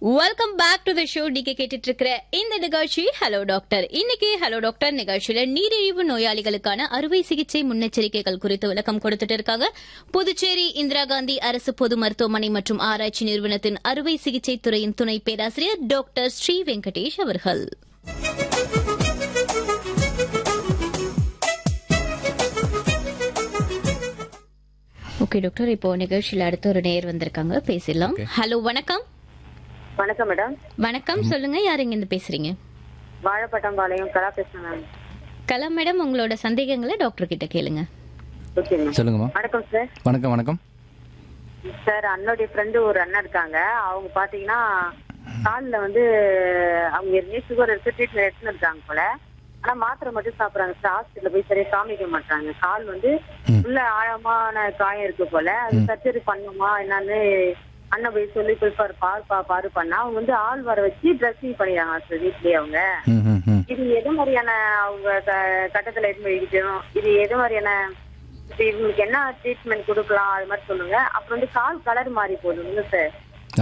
welcome back to the show நீங்க கேட்டுட்டு இருக்கிற இந்த நிகழ்ச்சி ஹலோ டாக்டர் இன்னைக்கு ஹலோ டாக்டர் நிகழ்ச்சியில நீரிழிவு நோயாளிகளுக்கான அறுவை சிகிச்சை முன்னெச்சரிக்கைகள் குறித்து விளக்கம் கொடுத்துட்டு இருக்காங்க புதுச்சேரி இந்திரா காந்தி அரசு பொது மருத்துவமனை மற்றும் ஆராய்ச்சி நிறுவனத்தின் அறுவை சிகிச்சை துறையின் துணை பேராசிரியர் டாக்டர் ஸ்ரீ வெங்கடேஷ் அவர்கள் ஓகே டாக்டர் இப்போ நிகழ்ச்சியில அடுத்த ஒரு நேர் வந்திருக்காங்க பேசிடலாம் ஹலோ வணக்கம் வணக்கம் மேடம் வணக்கம் சொல்லுங்க யார் இங்க இருந்து பேசுறீங்க வாழைப்பட்டம்பாளையம் கலா பேசுறேன் மேம் கலா மேடம் உங்களோட சந்தேகங்களை டாக்டர் கிட்ட கேளுங்க ஓகே மேம் சொல்லுங்கம்மா வணக்கம் சார் வணக்கம் வணக்கம் சார் அண்ணனுடைய ஃப்ரெண்டு ஒரு அண்ணன் இருக்காங்க அவங்க பாத்தீங்கன்னா காலில் வந்து அவங்க ஏற்கனவே சுகர் இருக்கு ட்ரீட்மெண்ட் எடுத்துன்னு இருக்காங்க போல ஆனா மாத்திரை மட்டும் சாப்பிடுறாங்க சார் ஹாஸ்பிட்டல் போய் சரியா காமிக்க மாட்டாங்க கால் வந்து உள்ள ஆழமான காயம் இருக்கு போல அது சர்ஜரி பண்ணுமா என்னன்னு அண்ணன் போய் சொல்லி போய் பாரு பாருப்பா பாரு பண்ணா அவங்க வந்து ஆள் வர வச்சு ட்ரெஸ்ஸிங் பண்ணிடுறாங்க சார் வீட்லயே அவங்க ம் ம் ம் இது எது மாதிரியான அவங்க க- கட்டத்துல எது வைக்கணும் இது எது மாதிரியான இப்ப இவங்களுக்கு என்ன ட்ரீட்மெண்ட் கொடுக்கலாம் அது மாதிரி சொல்லுங்க அப்புறம் வந்து கால் கலர் மாறி போகுதுங்க சார்